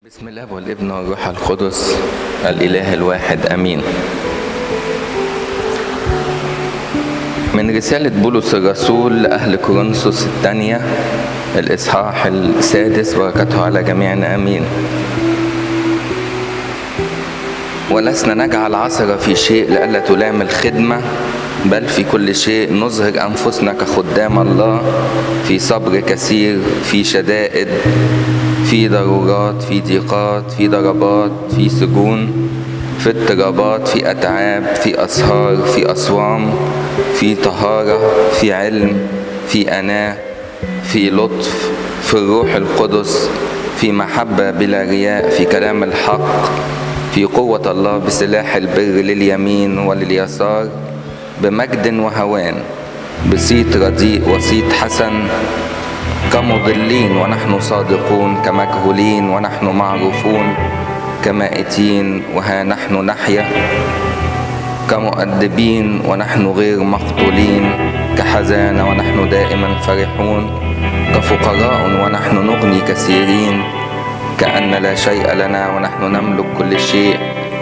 بسم الله والابن والروح القدس الإله الواحد أمين من رسالة بولس الرسول لأهل كورنثوس الثانية الإصحاح السادس بركته على جميعنا أمين ولسنا نجعل عثرة في شيء لئلا تلام الخدمة بل في كل شيء نظهر أنفسنا كخدام الله في صبر كثير في شدائد في ضرورات في ضيقات في ضربات في سجون في اضطرابات في أتعاب في أسهار في أصوام في طهارة في علم في أناة في لطف في الروح القدس في محبة بلا رياء في كلام الحق في قوة الله بسلاح البر لليمين ولليسار بمجد وهوان بصيت رديء وصيت حسن كمضلين ونحن صادقون كمجهولين ونحن معروفون كمائتين وها نحن نحيا كمؤدبين ونحن غير مقتولين كحزانة ونحن دائما فرحون كفقراء ونحن نغني كثيرين كأن لا شيء لنا ونحن نملك كل شيء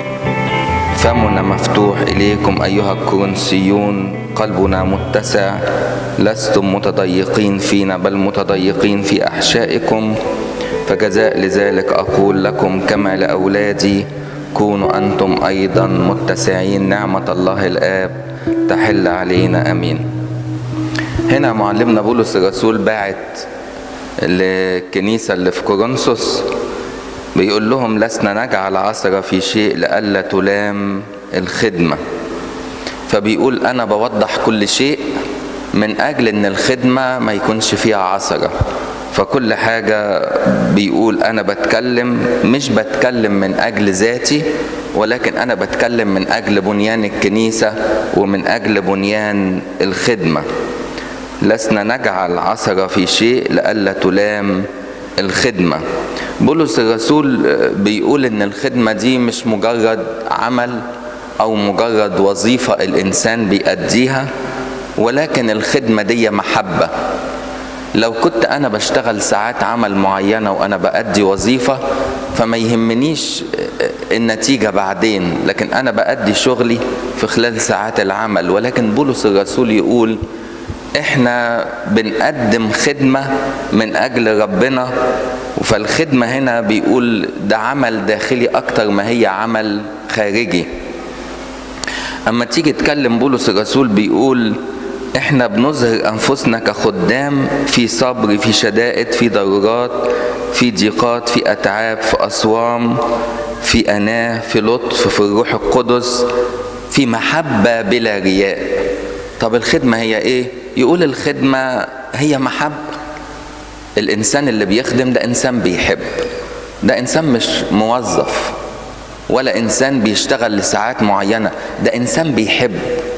فمنا مفتوح إليكم أيها الكورنثيون قلبنا متسع لستم متضيقين فينا بل متضيقين في أحشائكم فجزاء لذلك أقول لكم كما لأولادي كونوا أنتم أيضا متسعين نعمة الله الآب تحل علينا أمين هنا معلمنا بولس الرسول باعت للكنيسة اللي في كورنثوس بيقول لهم لسنا نجعل عثرة في شيء لئلا تلام الخدمة فبيقول أنا بوضح كل شيء من أجل إن الخدمة ما يكونش فيها عثرة فكل حاجة بيقول أنا بتكلم مش بتكلم من أجل ذاتي ولكن أنا بتكلم من أجل بنيان الكنيسة ومن أجل بنيان الخدمة لسنا نجعل عثرة في شيء لئلا تلام الخدمة بولس الرسول بيقول ان الخدمة دي مش مجرد عمل او مجرد وظيفة الانسان بيأديها ولكن الخدمة دي محبة لو كنت انا بشتغل ساعات عمل معينة وانا بأدي وظيفة فما يهمنيش النتيجة بعدين لكن انا بأدي شغلي في خلال ساعات العمل ولكن بولس الرسول يقول احنا بنقدم خدمة من اجل ربنا فالخدمة هنا بيقول ده عمل داخلي اكتر ما هي عمل خارجي اما تيجي تكلم بولس الرسول بيقول احنا بنظهر انفسنا كخدام في صبر في شدائد في ضرورات في ضيقات في اتعاب في اصوام في اناه في لطف في الروح القدس في محبه بلا رياء طب الخدمه هي ايه يقول الخدمه هي محبه الانسان اللي بيخدم ده انسان بيحب ده انسان مش موظف ولا انسان بيشتغل لساعات معينه ده انسان بيحب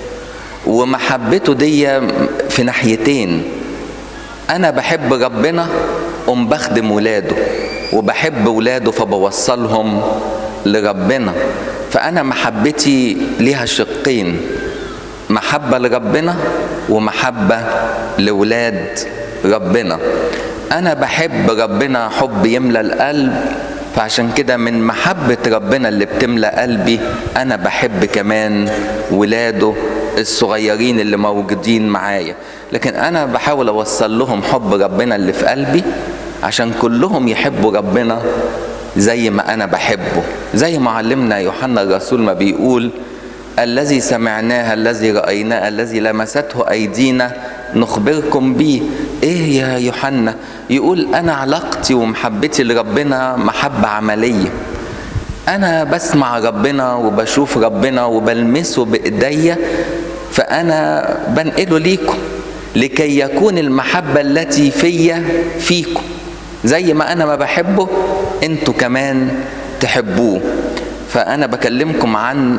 ومحبته دي في ناحيتين انا بحب ربنا قوم بخدم ولاده وبحب ولاده فبوصلهم لربنا فانا محبتي ليها شقين محبه لربنا ومحبه لولاد ربنا انا بحب ربنا حب يملى القلب فعشان كده من محبة ربنا اللي بتملى قلبي أنا بحب كمان ولاده الصغيرين اللي موجودين معايا لكن أنا بحاول أوصل لهم حب ربنا اللي في قلبي عشان كلهم يحبوا ربنا زي ما أنا بحبه زي ما علمنا يوحنا الرسول ما بيقول الذي سمعناه الذي رأيناه الذي لمسته أيدينا نخبركم بيه ايه يا يوحنا يقول انا علاقتي ومحبتي لربنا محبة عملية انا بسمع ربنا وبشوف ربنا وبلمسه بايديا فانا بنقله ليكم لكي يكون المحبة التي فيا فيكم زي ما انا ما بحبه انتوا كمان تحبوه فانا بكلمكم عن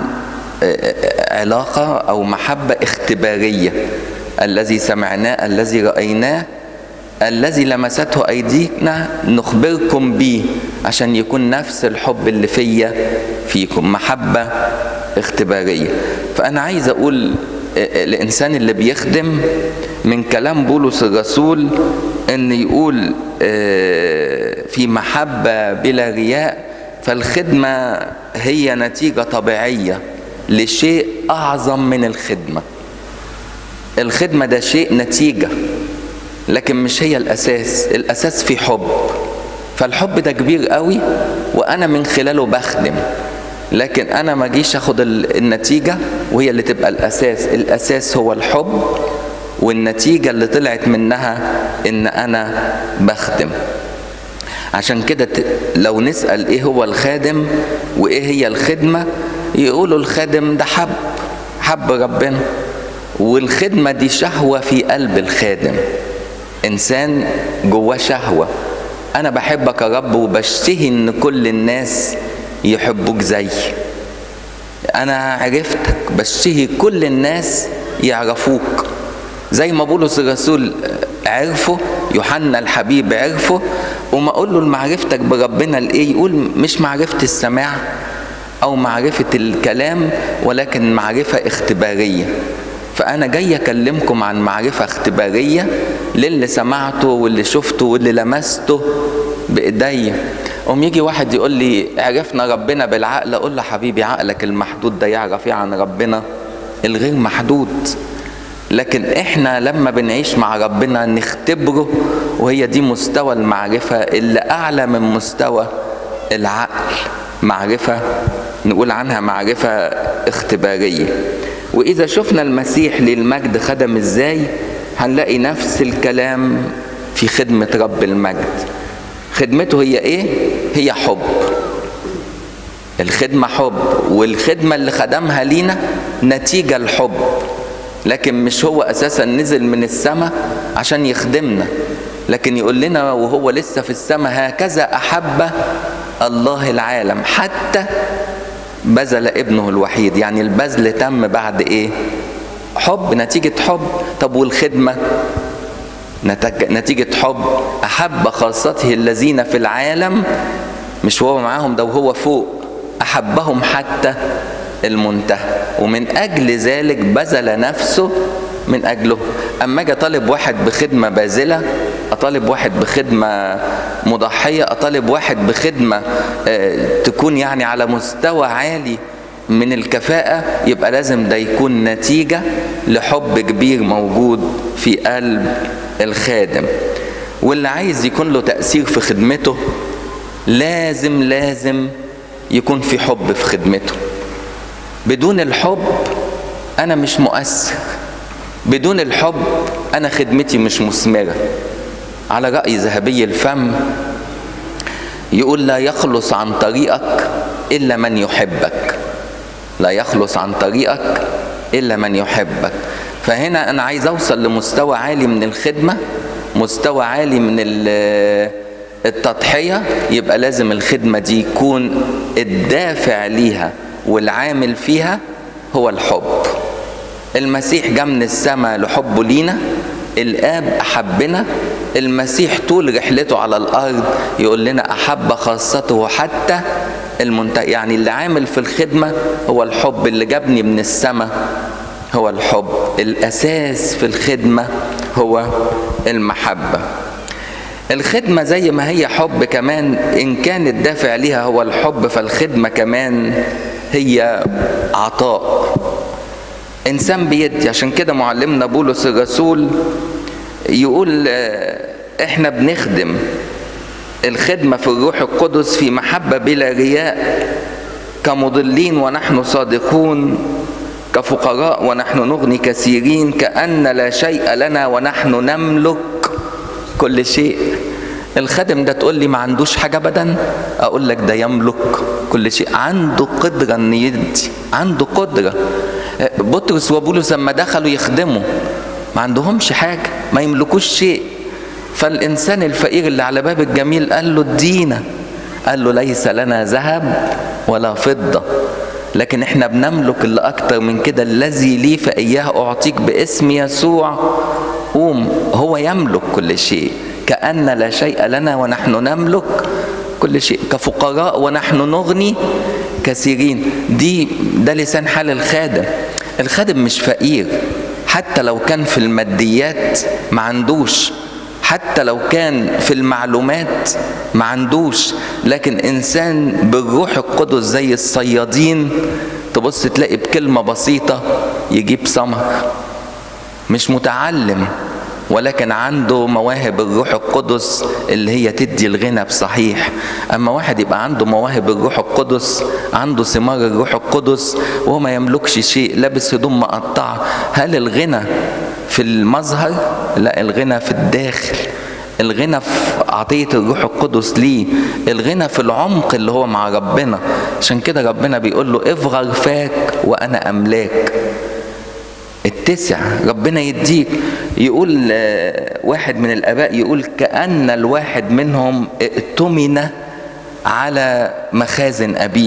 علاقة او محبة اختبارية الذي سمعناه الذي رأيناه الذي لمسته أيدينا نخبركم به عشان يكون نفس الحب اللي فيا فيكم محبة اختبارية فأنا عايز أقول الإنسان اللي بيخدم من كلام بولس الرسول ان يقول في محبة بلا رياء فالخدمة هي نتيجة طبيعية لشيء أعظم من الخدمة الخدمة ده شيء نتيجة لكن مش هي الأساس الأساس في حب فالحب ده كبير قوي وأنا من خلاله بخدم لكن أنا ما جيش أخد النتيجة وهي اللي تبقى الأساس الأساس هو الحب والنتيجة اللي طلعت منها إن أنا بخدم عشان كده لو نسأل إيه هو الخادم وإيه هي الخدمة يقولوا الخادم ده حب حب ربنا والخدمة دي شهوة في قلب الخادم إنسان جواه شهوة أنا بحبك يا رب وبشتهي إن كل الناس يحبوك زي أنا عرفتك بشتهي كل الناس يعرفوك زي ما بولس الرسول عرفه يوحنا الحبيب عرفه وما اقول له معرفتك بربنا الايه يقول مش معرفه السماع او معرفه الكلام ولكن معرفه اختباريه فانا جاي اكلمكم عن معرفه اختباريه للي سمعته واللي شفته واللي لمسته بايديا قوم يجي واحد يقول لي عرفنا ربنا بالعقل اقول له حبيبي عقلك المحدود ده يعرف ايه عن ربنا الغير محدود لكن احنا لما بنعيش مع ربنا نختبره وهي دي مستوى المعرفة اللي أعلى من مستوى العقل معرفة نقول عنها معرفة اختبارية وإذا شفنا المسيح للمجد خدم إزاي هنلاقي نفس الكلام في خدمة رب المجد خدمته هي إيه؟ هي حب الخدمة حب والخدمة اللي خدمها لينا نتيجة الحب لكن مش هو اساسا نزل من السماء عشان يخدمنا لكن يقول لنا وهو لسه في السماء هكذا احب الله العالم حتى بذل ابنه الوحيد يعني البذل تم بعد ايه حب نتيجة حب طب والخدمة نتيجة حب أحب خاصته الذين في العالم مش هو معاهم ده وهو فوق أحبهم حتى المنتهى ومن أجل ذلك بذل نفسه من أجله أما أجي أطالب واحد بخدمة باذلة أطالب واحد بخدمة مضحية أطالب واحد بخدمة تكون يعني على مستوى عالي من الكفاءة يبقى لازم ده يكون نتيجة لحب كبير موجود في قلب الخادم واللي عايز يكون له تأثير في خدمته لازم لازم يكون في حب في خدمته بدون الحب انا مش مؤثر بدون الحب انا خدمتي مش مثمره على راي ذهبي الفم يقول لا يخلص عن طريقك الا من يحبك لا يخلص عن طريقك الا من يحبك فهنا انا عايز اوصل لمستوى عالي من الخدمه مستوى عالي من التضحيه يبقى لازم الخدمه دي يكون الدافع ليها والعامل فيها هو الحب المسيح جاء من السماء لحبه لينا الاب احبنا المسيح طول رحلته على الارض يقول لنا احب خاصته حتى المنتهى يعني اللي عامل في الخدمه هو الحب اللي جابني من السماء هو الحب الاساس في الخدمه هو المحبه الخدمة زي ما هي حب كمان إن كان الدافع ليها هو الحب فالخدمة كمان هي عطاء إنسان بيدي عشان كده معلمنا بولس الرسول يقول إحنا بنخدم الخدمة في الروح القدس في محبة بلا رياء كمضلين ونحن صادقون كفقراء ونحن نغني كثيرين كأن لا شيء لنا ونحن نملك كل شيء الخادم ده تقول لي ما عندوش حاجه ابدا اقول لك ده يملك كل شيء عنده قدره ان يدي عنده قدره بطرس وبولس لما دخلوا يخدموا ما عندهمش حاجه ما يملكوش شيء فالانسان الفقير اللي على باب الجميل قال له ادينا قال له ليس لنا ذهب ولا فضه لكن احنا بنملك اللي اكتر من كده الذي لي فاياه اعطيك باسم يسوع قوم هو يملك كل شيء كأن لا شيء لنا ونحن نملك كل شيء كفقراء ونحن نغني كثيرين دي ده لسان حال الخادم الخادم مش فقير حتى لو كان في الماديات ما عندوش حتى لو كان في المعلومات ما عندوش لكن انسان بالروح القدس زي الصيادين تبص تلاقي بكلمه بسيطه يجيب ثمر مش متعلم ولكن عنده مواهب الروح القدس اللي هي تدي الغنى بصحيح اما واحد يبقى عنده مواهب الروح القدس عنده ثمار الروح القدس وهو ما يملكش شيء لابس هدوم مقطعه هل الغنى في المظهر لا الغنى في الداخل الغنى في عطية الروح القدس ليه الغنى في العمق اللي هو مع ربنا عشان كده ربنا بيقول له افغر فاك وانا املاك اتسع ربنا يديك يقول واحد من الاباء يقول كان الواحد منهم ائتمن على مخازن ابيه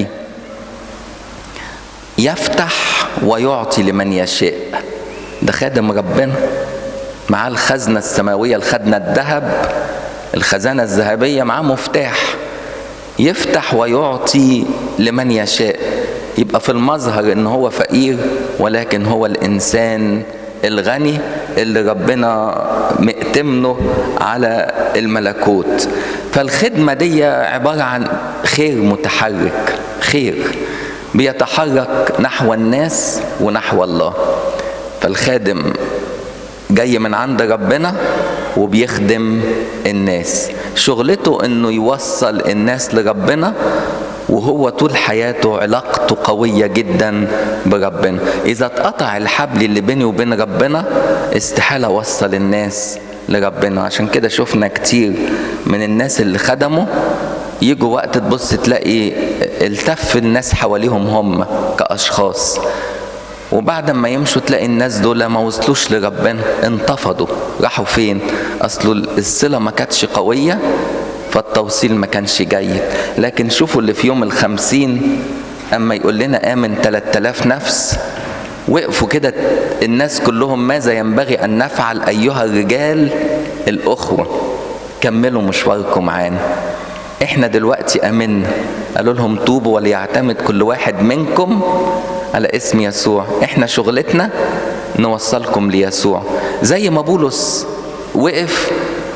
يفتح ويعطي لمن يشاء ده خادم ربنا معاه الخزنة السماوية الخزنة الذهب الخزانة الذهبية معاه مفتاح يفتح ويعطي لمن يشاء يبقى في المظهر ان هو فقير ولكن هو الانسان الغني اللي ربنا مئتمنه على الملكوت فالخدمة دي عبارة عن خير متحرك خير بيتحرك نحو الناس ونحو الله فالخادم جاي من عند ربنا وبيخدم الناس شغلته انه يوصل الناس لربنا وهو طول حياته علاقته قوية جدا بربنا إذا اتقطع الحبل اللي بيني وبين ربنا استحالة أوصل الناس لربنا عشان كده شفنا كتير من الناس اللي خدموا يجوا وقت تبص تلاقي التف الناس حواليهم هم كأشخاص وبعد ما يمشوا تلاقي الناس دول ما وصلوش لربنا انتفضوا راحوا فين اصله الصلة ما كانتش قوية فالتوصيل ما كانش جيد لكن شوفوا اللي في يوم الخمسين اما يقول لنا امن 3000 نفس وقفوا كده الناس كلهم ماذا ينبغي ان نفعل ايها الرجال الاخوه كملوا مشواركم معانا احنا دلوقتي امنا قالوا لهم توبوا وليعتمد كل واحد منكم على اسم يسوع احنا شغلتنا نوصلكم ليسوع زي ما بولس وقف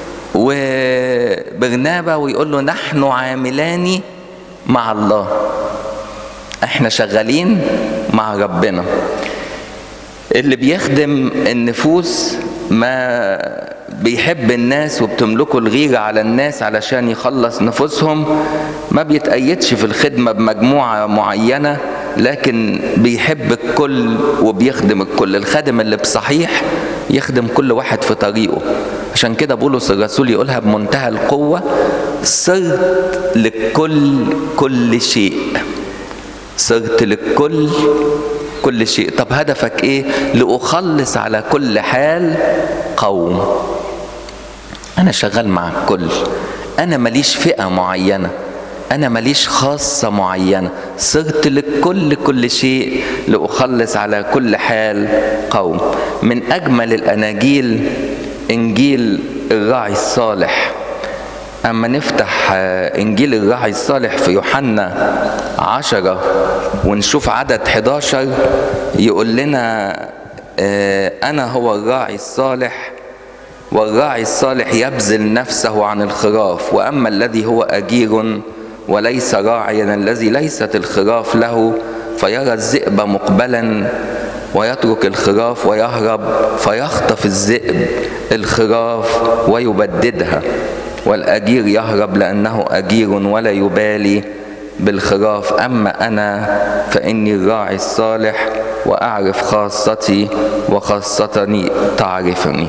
وبرنابا ويقول له نحن عاملان مع الله احنا شغالين مع ربنا اللي بيخدم النفوس ما بيحب الناس وبتملكوا الغيرة على الناس علشان يخلص نفوسهم ما بيتأيدش في الخدمة بمجموعة معينة لكن بيحب الكل وبيخدم الكل الخادم اللي بصحيح يخدم كل واحد في طريقه عشان كده بولس الرسول يقولها بمنتهى القوة صرت للكل كل شيء صرت للكل كل شيء طب هدفك ايه لأخلص على كل حال قوم انا شغال مع الكل انا ماليش فئة معينة انا ماليش خاصة معينة صرت للكل كل شيء لأخلص على كل حال قوم من اجمل الاناجيل انجيل الراعي الصالح أما نفتح إنجيل الراعي الصالح في يوحنا عشرة ونشوف عدد 11 يقول لنا أنا هو الراعي الصالح والراعي الصالح يبذل نفسه عن الخراف وأما الذي هو أجير وليس راعيا الذي ليست الخراف له فيرى الذئب مقبلا ويترك الخراف ويهرب فيخطف الذئب الخراف ويبددها والأجير يهرب لأنه أجير ولا يبالي بالخراف أما أنا فإني الراعي الصالح وأعرف خاصتي وخاصتني تعرفني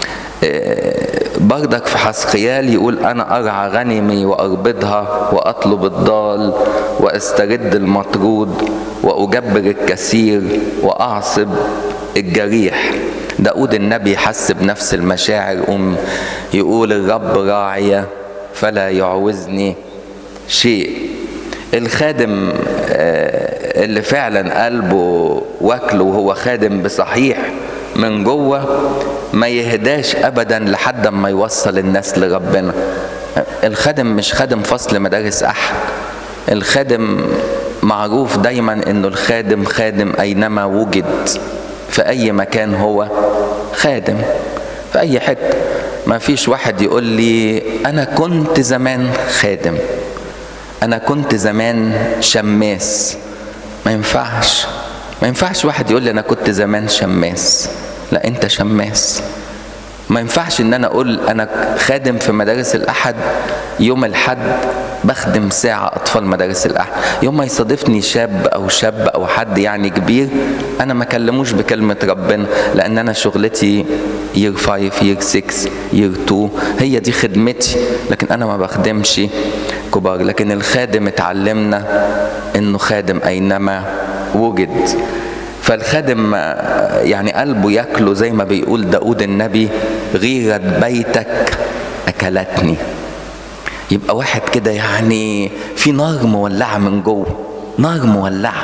بردك في حسقيال يقول أنا أرعى غنمي وأربضها وأطلب الضال وأسترد المطرود وأجبر الكثير وأعصب الجريح داود النبي حس بنفس المشاعر أم يقول الرب راعية فلا يعوزني شيء الخادم اللي فعلا قلبه واكله وهو خادم بصحيح من جوه ما يهداش ابدا لحد ما يوصل الناس لربنا الخادم مش خادم فصل مدارس احد الخادم معروف دايما انه الخادم خادم اينما وجد في اي مكان هو خادم في اي حته ما فيش واحد يقول لي انا كنت زمان خادم انا كنت زمان شماس ما ينفعش ما ينفعش واحد يقول لي انا كنت زمان شماس لا انت شماس ما ينفعش ان انا اقول انا خادم في مدارس الاحد يوم الحد بخدم ساعة أطفال مدارس الأحد يوم ما يصادفني شاب أو شاب أو حد يعني كبير أنا ما كلموش بكلمة ربنا لأن أنا شغلتي يير 5 يير 6 يير 2 هي دي خدمتي لكن أنا ما بخدمش كبار لكن الخادم اتعلمنا إنه خادم أينما وجد فالخادم يعني قلبه ياكله زي ما بيقول داود النبي غيرة بيتك أكلتني يبقى واحد كده يعني في نار مولعة من جوه نار مولعة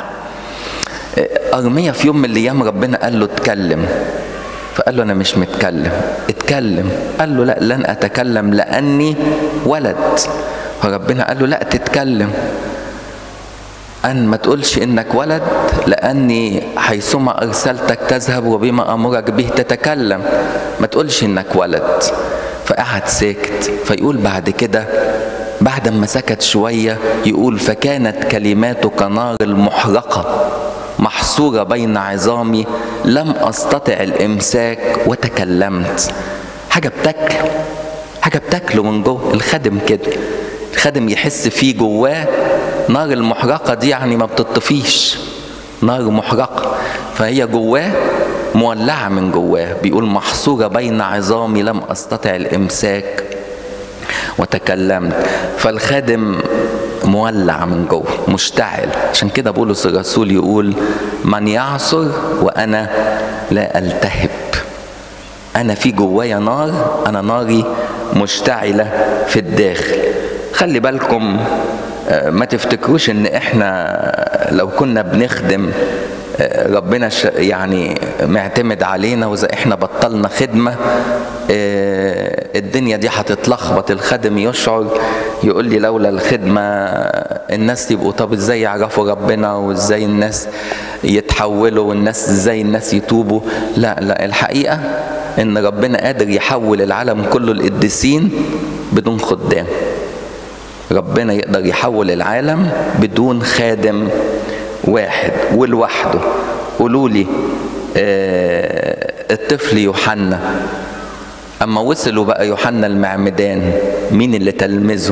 أرمية في يوم من الأيام ربنا قال له اتكلم فقال له أنا مش متكلم اتكلم قال له لا لن أتكلم لأني ولد فربنا قال له لا تتكلم أن ما تقولش إنك ولد لأني حيثما أرسلتك تذهب وبما أمرك به تتكلم ما تقولش إنك ولد فقعد ساكت فيقول بعد كده بعد ما سكت شوية يقول فكانت كلماته كنار المحرقة محصورة بين عظامي لم أستطع الإمساك وتكلمت حاجة بتاكله حاجة بتاكله من جوه الخادم كده الخادم يحس فيه جواه نار المحرقة دي يعني ما بتطفيش نار محرقة فهي جواه مولعة من جواه بيقول محصورة بين عظامي لم أستطع الإمساك وتكلمت فالخادم مولع من جوه مشتعل عشان كده بولس الرسول يقول من يعصر وأنا لا ألتهب أنا في جوايا نار أنا ناري مشتعلة في الداخل خلي بالكم ما تفتكروش ان احنا لو كنا بنخدم ربنا يعني معتمد علينا واذا احنا بطلنا خدمه الدنيا دي هتتلخبط الخادم يشعر يقول لي لولا الخدمه الناس يبقوا طب ازاي يعرفوا ربنا وازاي الناس يتحولوا والناس ازاي الناس يتوبوا لا لا الحقيقه ان ربنا قادر يحول العالم كله القديسين بدون خدام ربنا يقدر يحول العالم بدون خادم واحد ولوحده قولوا لي آه الطفل يوحنا اما وصلوا بقى يوحنا المعمدان مين اللي تلمذه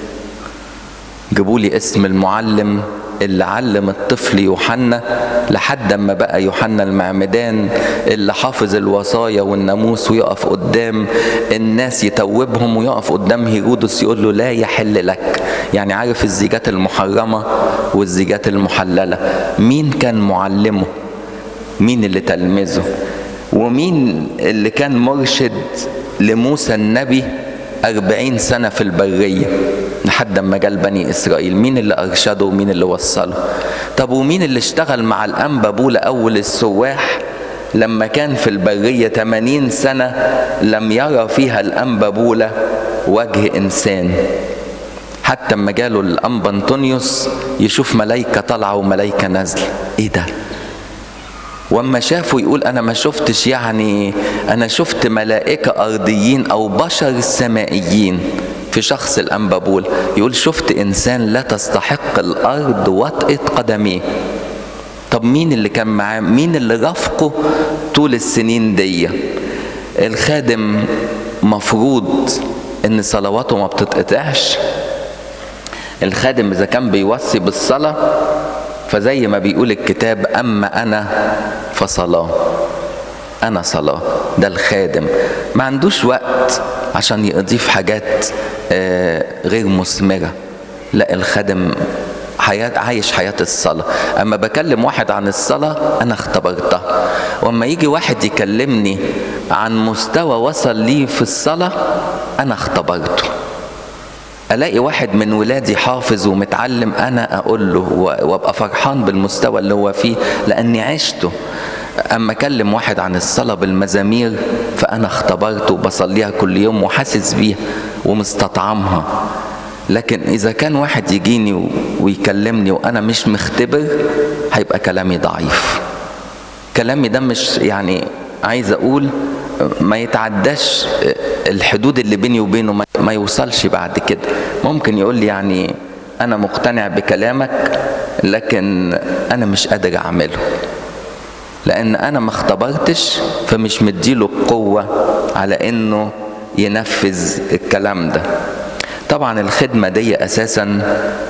جيبوا لي اسم المعلم اللي علم الطفل يوحنا لحد ما بقى يوحنا المعمدان اللي حافظ الوصايا والناموس ويقف قدام الناس يتوبهم ويقف قدام هيرودس يقول له لا يحل لك يعني عارف الزيجات المحرمة والزيجات المحللة مين كان معلمه مين اللي تلمذه ومين اللي كان مرشد لموسى النبي أربعين سنة في البرية لحد ما جال بني إسرائيل مين اللي أرشده ومين اللي وصله طب ومين اللي اشتغل مع الأنبا بولا أول السواح لما كان في البرية 80 سنة لم يرى فيها الأنبا بولا وجه إنسان حتى اما جاله الأنبا أنطونيوس يشوف ملايكة طالعة وملايكة نازلة إيه ده واما شافه يقول انا ما شفتش يعني انا شفت ملائكه ارضيين او بشر سمائيين في شخص الانبابول يقول شفت انسان لا تستحق الارض وطئه قدميه طب مين اللي كان معاه مين اللي رافقه طول السنين دي الخادم مفروض ان صلواته ما بتتقطعش الخادم اذا كان بيوصي بالصلاه فزي ما بيقول الكتاب اما انا فصلاه انا صلاه ده الخادم ما عندوش وقت عشان يضيف حاجات غير مثمره لا الخادم حياة عايش حياة الصلاة أما بكلم واحد عن الصلاة أنا اختبرتها وأما يجي واحد يكلمني عن مستوى وصل ليه في الصلاة أنا اختبرته الاقي واحد من ولادي حافظ ومتعلم انا اقول له وابقى فرحان بالمستوى اللي هو فيه لاني عشته اما اكلم واحد عن الصلاه بالمزامير فانا اختبرته وبصليها كل يوم وحاسس بيها ومستطعمها لكن اذا كان واحد يجيني ويكلمني وانا مش مختبر هيبقى كلامي ضعيف كلامي ده مش يعني عايز اقول ما يتعداش الحدود اللي بيني وبينه ما يوصلش بعد كده ممكن يقول لي يعني انا مقتنع بكلامك لكن انا مش قادر اعمله لان انا ما اختبرتش فمش مديله القوه على انه ينفذ الكلام ده طبعا الخدمه دي اساسا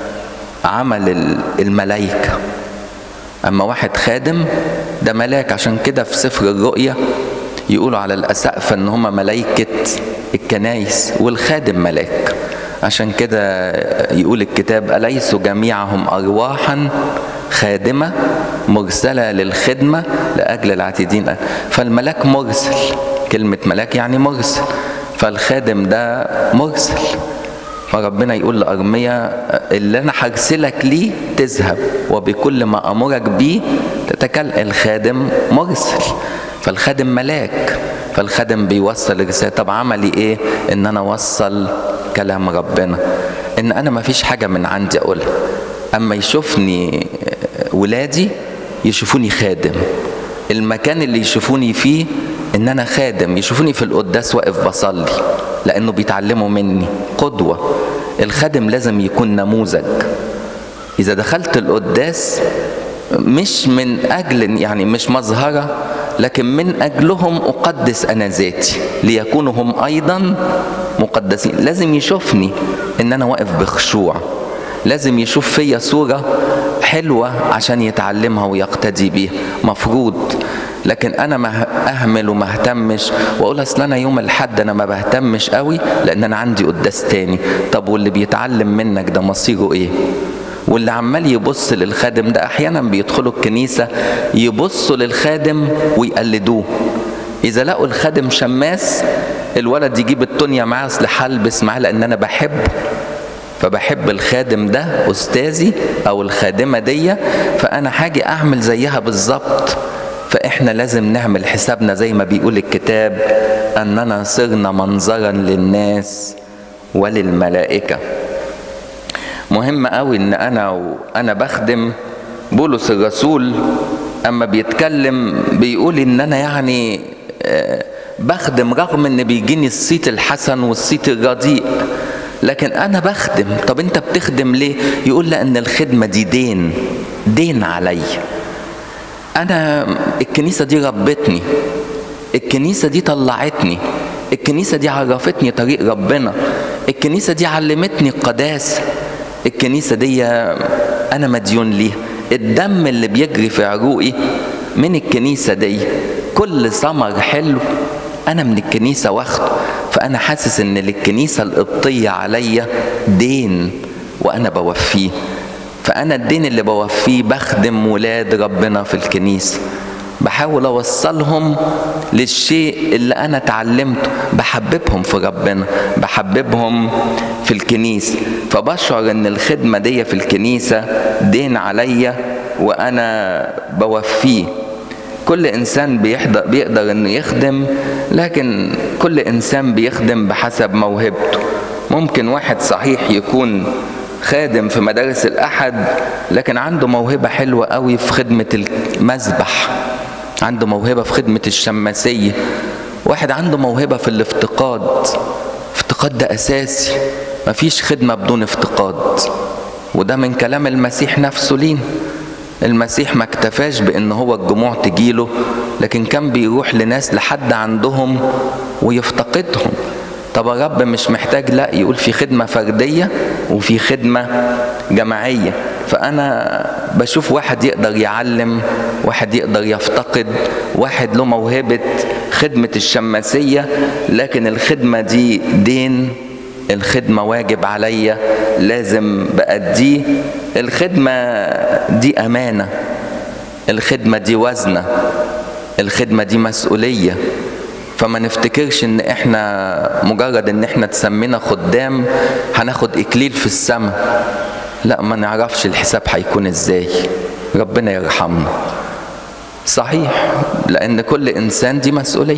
عمل الملائكه اما واحد خادم ده ملاك عشان كده في سفر الرؤيا يقولوا على الاسقف ان هم ملائكه الكنايس والخادم ملاك عشان كده يقول الكتاب أليسوا جميعهم أرواحا خادمة مرسلة للخدمة لأجل العتيدين فالملاك مرسل كلمة ملاك يعني مرسل فالخادم ده مرسل فربنا يقول لأرميا اللي أنا هرسلك ليه تذهب وبكل ما أمرك بيه تتكلم الخادم مرسل فالخادم ملاك فالخادم بيوصل الرسالة طب عملي ايه ان انا اوصل كلام ربنا ان انا ما فيش حاجة من عندي اقولها اما يشوفني ولادي يشوفوني خادم المكان اللي يشوفوني فيه ان انا خادم يشوفوني في القداس واقف بصلي لانه بيتعلموا مني قدوة الخادم لازم يكون نموذج اذا دخلت القداس مش من اجل يعني مش مظهره لكن من اجلهم اقدس انا ذاتي ليكونوا هم ايضا مقدسين لازم يشوفني ان انا واقف بخشوع لازم يشوف فيا صوره حلوه عشان يتعلمها ويقتدي بيها مفروض لكن انا ما اهمل وما اهتمش واقول اصل انا يوم الحد انا ما بهتمش قوي لان انا عندي قداس تاني طب واللي بيتعلم منك ده مصيره ايه واللي عمال يبص للخادم ده احيانا بيدخلوا الكنيسه يبصوا للخادم ويقلدوه اذا لقوا الخادم شماس الولد يجيب التونيا معاه اصل هلبس معاه لان انا بحبه فبحب الخادم ده استاذي او الخادمه دي فانا هاجي اعمل زيها بالظبط فاحنا لازم نعمل حسابنا زي ما بيقول الكتاب اننا صرنا منظرا للناس وللملائكه مهم قوي ان انا وانا بخدم بولس الرسول اما بيتكلم بيقول ان انا يعني بخدم رغم ان بيجيني الصيت الحسن والصيت الرديء لكن انا بخدم طب انت بتخدم ليه يقول لان الخدمه دي دين دين علي انا الكنيسه دي ربتني الكنيسه دي طلعتني الكنيسه دي عرفتني طريق ربنا الكنيسه دي علمتني القداسه الكنيسة دي أنا مديون ليها الدم اللي بيجري في عروقي من الكنيسة دي كل ثمر حلو أنا من الكنيسة واخده فأنا حاسس إن للكنيسة القبطية عليا دين وأنا بوفيه فأنا الدين اللي بوفيه بخدم ولاد ربنا في الكنيسة بحاول اوصلهم للشيء اللي انا اتعلمته بحببهم في ربنا بحببهم في الكنيسه فبشعر ان الخدمه دي في الكنيسه دين عليا وانا بوفيه كل انسان بيحضر بيقدر انه يخدم لكن كل انسان بيخدم بحسب موهبته ممكن واحد صحيح يكون خادم في مدارس الاحد لكن عنده موهبه حلوه قوي في خدمه المذبح عنده موهبة في خدمة الشماسية واحد عنده موهبة في الافتقاد افتقاد ده أساسي مفيش خدمة بدون افتقاد وده من كلام المسيح نفسه لين المسيح ما اكتفاش بان هو الجموع تجيله لكن كان بيروح لناس لحد عندهم ويفتقدهم طب يا رب مش محتاج لا يقول في خدمة فردية وفي خدمة جماعية فأنا بشوف واحد يقدر يعلم واحد يقدر يفتقد واحد له موهبة خدمة الشماسية لكن الخدمة دي دين الخدمة واجب عليا لازم بأديه الخدمة دي أمانة الخدمة دي وزنة الخدمة دي مسؤولية فما نفتكرش ان احنا مجرد ان احنا تسمينا خدام هناخد اكليل في السماء لا ما نعرفش الحساب هيكون ازاي ربنا يرحمنا صحيح لان كل انسان دي مسؤوليه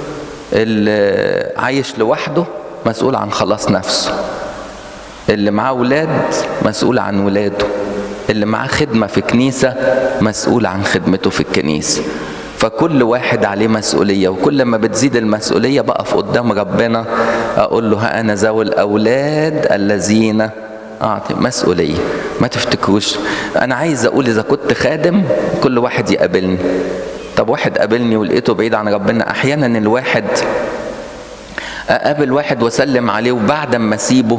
اللي عايش لوحده مسؤول عن خلاص نفسه اللي معاه ولاد مسؤول عن ولاده اللي معاه خدمه في كنيسه مسؤول عن خدمته في الكنيسه فكل واحد عليه مسؤولية وكل ما بتزيد المسؤولية بقف قدام ربنا أقول له ها أنا ذوي الأولاد الذين أعطي مسؤولية ما تفتكروش أنا عايز أقول إذا كنت خادم كل واحد يقابلني طب واحد قابلني ولقيته بعيد عن ربنا أحيانا الواحد أقابل واحد وأسلم عليه وبعد ما أسيبه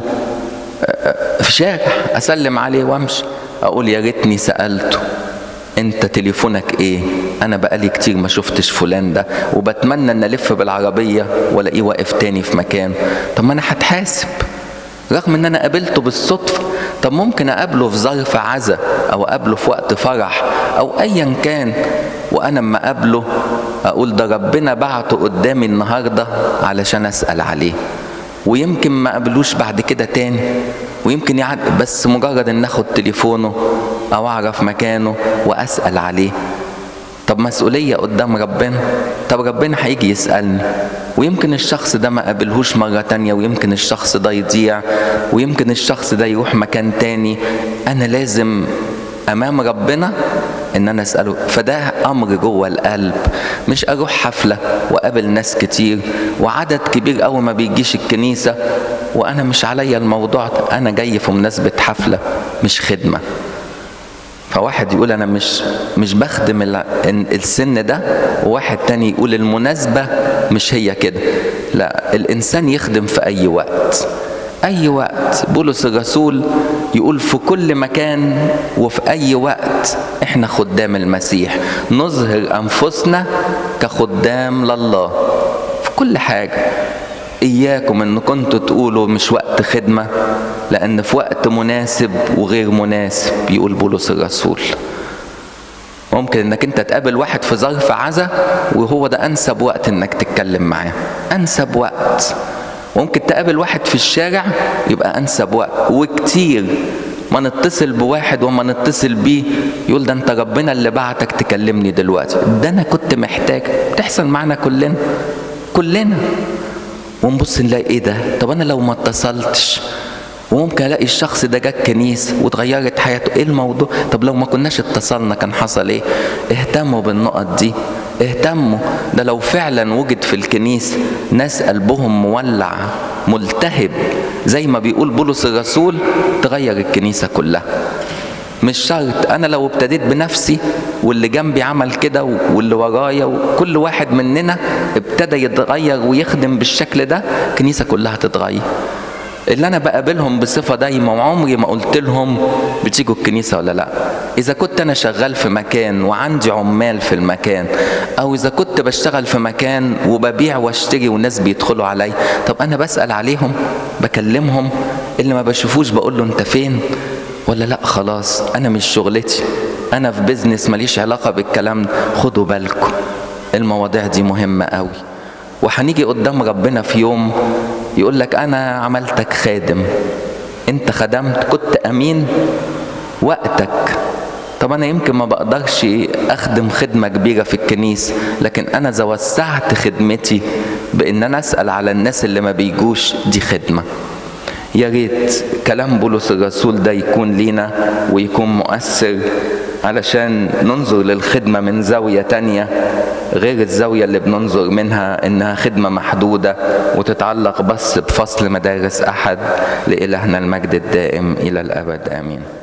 في شارع أسلم عليه وأمشي أقول يا ريتني سألته انت تليفونك ايه انا بقالي كتير ما شفتش فلان ده وبتمنى ان الف بالعربيه والاقيه واقف تاني في مكان طب ما انا هتحاسب رغم ان انا قابلته بالصدفه طب ممكن اقابله في ظرف عزا او اقابله في وقت فرح او ايا كان وانا اما اقابله اقول ده ربنا بعته قدامي النهارده علشان اسال عليه ويمكن ما قابلوش بعد كده تاني ويمكن يعد بس مجرد ان اخد تليفونه او اعرف مكانه واسال عليه طب مسؤولية قدام ربنا طب ربنا هيجي يسألني ويمكن الشخص ده ما قابلهوش مرة تانية ويمكن الشخص ده يضيع ويمكن الشخص ده يروح مكان تاني أنا لازم أمام ربنا إن أنا أسأله فده أمر جوه القلب مش أروح حفلة وأقابل ناس كتير وعدد كبير أوي ما بيجيش الكنيسة وأنا مش عليا الموضوع ده أنا جاي في مناسبة حفلة مش خدمة فواحد يقول انا مش مش بخدم السن ده وواحد تاني يقول المناسبه مش هي كده لا الانسان يخدم في اي وقت اي وقت بولس الرسول يقول في كل مكان وفي اي وقت احنا خدام المسيح نظهر انفسنا كخدام لله في كل حاجه اياكم ان كنتوا تقولوا مش وقت خدمه لان في وقت مناسب وغير مناسب يقول بولس الرسول ممكن انك انت تقابل واحد في ظرف عزا وهو ده انسب وقت انك تتكلم معاه انسب وقت ممكن تقابل واحد في الشارع يبقى انسب وقت وكتير ما نتصل بواحد وما نتصل بيه يقول ده انت ربنا اللي بعتك تكلمني دلوقتي ده انا كنت محتاج بتحصل معنا كلنا كلنا ونبص نلاقي ايه ده طب انا لو ما اتصلتش وممكن الاقي الشخص ده جه الكنيسه واتغيرت حياته ايه الموضوع طب لو ما كناش اتصلنا كان حصل ايه اهتموا بالنقط دي اهتموا ده لو فعلا وجد في الكنيسه ناس قلبهم مولع ملتهب زي ما بيقول بولس الرسول تغير الكنيسه كلها مش شرط انا لو ابتديت بنفسي واللي جنبي عمل كده واللي ورايا وكل واحد مننا ابتدى يتغير ويخدم بالشكل ده الكنيسه كلها تتغير اللي انا بقابلهم بصفه دايمه وعمري ما قلت لهم بتيجوا الكنيسه ولا لا اذا كنت انا شغال في مكان وعندي عمال في المكان او اذا كنت بشتغل في مكان وببيع واشتري والناس بيدخلوا علي طب انا بسال عليهم بكلمهم اللي ما بشوفوش بقول له انت فين ولا لا خلاص انا مش شغلتي انا في بيزنس ماليش علاقه بالكلام ده خدوا بالكم المواضيع دي مهمه قوي وهنيجي قدام ربنا في يوم يقول لك انا عملتك خادم انت خدمت كنت امين وقتك طب انا يمكن ما بقدرش اخدم خدمه كبيره في الكنيسه لكن انا اذا وسعت خدمتي بان انا اسال على الناس اللي ما بيجوش دي خدمه يا ريت كلام بولس الرسول ده يكون لينا ويكون مؤثر علشان ننظر للخدمة من زاوية تانية غير الزاوية اللي بننظر منها إنها خدمة محدودة وتتعلق بس بفصل مدارس أحد لإلهنا المجد الدائم إلى الأبد آمين